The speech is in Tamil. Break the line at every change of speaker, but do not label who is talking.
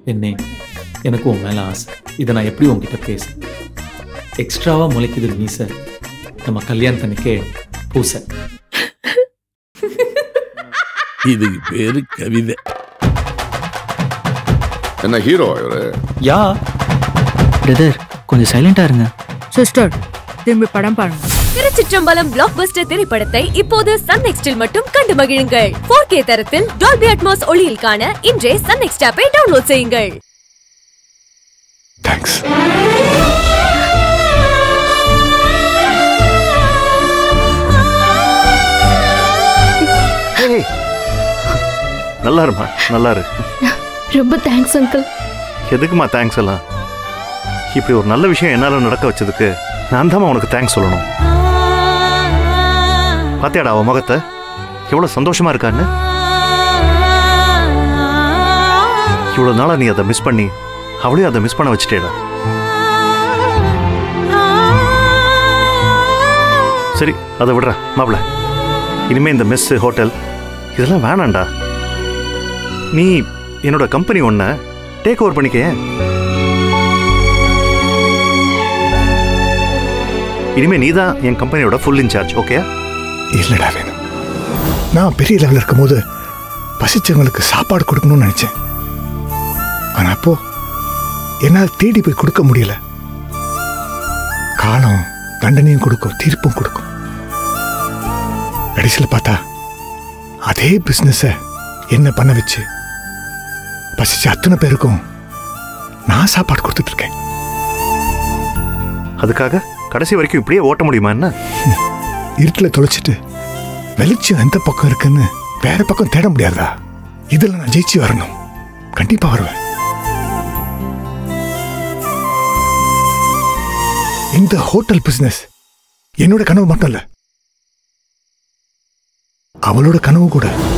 என்னே எனக்கு உன் மேலே ஆசை இதை நான் எப்படி உன்கிட்ட பேச எக்ஸ்ட்ராவாக முளைக்குது மீச நம்ம கல்யாணத்தன்னைக்கே பூசை
இதுக்கு பேரு கவிதை
என்ன ஹீரோ இவரு
யா
பிரதர் கொஞ்சம் சைலண்டா இருங்க
சிஸ்டர் திரும்பி படம் பாருங்க
திருச்சிற்றம்பலம் பிளாக் பஸ்டர் திரைப்படத்தை இப்போது சன் நெக்ஸ்டில் மட்டும் கண்டு மகிழுங்கள் 4K தரத்தில் டால்பி அட்மாஸ் ஒளியில் காண இன்றே சன் நெக்ஸ்ட் ஆப்பை டவுன்லோட் செய்யுங்கள்
தேங்க்ஸ்
ஏய், நல்லா இருமா நல்லா இரு
ரொம்ப தேங்க்ஸ் அங்கிள்
எதுக்குமா தேங்க்ஸ் எல்லாம் இப்படி ஒரு நல்ல விஷயம் என்னால் நடக்க வச்சதுக்கு நான் தான் உனக்கு தேங்க்ஸ் சொல்லணும் பாத்தியாடா அவன் முகத்தை எவ்வளோ சந்தோஷமா இருக்கான்னு இவ்வளோ நாளாக நீ அதை மிஸ் பண்ணி அவளையும் அதை மிஸ் பண்ண வச்சுட்டேடா சரி அதை விடுறா மாப்பிள இனிமே இந்த மெஸ் ஹோட்டல் இதெல்லாம் வேணாம்டா நீ என்னோட கம்பெனி ஒன்றை டேக் ஓவர் பண்ணிக்க இனிமே நீ தான் என் கம்பெனியோட ஃபுல் இன்சார்ஜ் ஓகே
இல்லடா வேணும் நான் பெரிய லெவலில் இருக்கும்போது பசிச்சவங்களுக்கு சாப்பாடு கொடுக்கணும்னு நினைச்சேன் ஆனா அப்போ என்னால் தேடி போய் கொடுக்க முடியல காலம் தண்டனையும் கொடுக்கும் தீர்ப்பும் கொடுக்கும் கடைசியில் பார்த்தா அதே பிஸ்னஸை என்ன பண்ண வச்சு பசிச்ச அத்தனை பேருக்கும் நான் சாப்பாடு கொடுத்துட்டு இருக்கேன்
அதுக்காக கடைசி வரைக்கும் இப்படியே ஓட்ட முடியுமா என்ன
இருட்டில் தொலைச்சிட்டு வெளிச்சம் எந்த பக்கம் இருக்குன்னு வேற பக்கம் தேட முடியாதா இதில் நான் ஜெயிச்சு வரணும் கண்டிப்பா வருவேன் இந்த ஹோட்டல் பிசினஸ் என்னோட கனவு மட்டும் இல்ல அவளோட கனவு கூட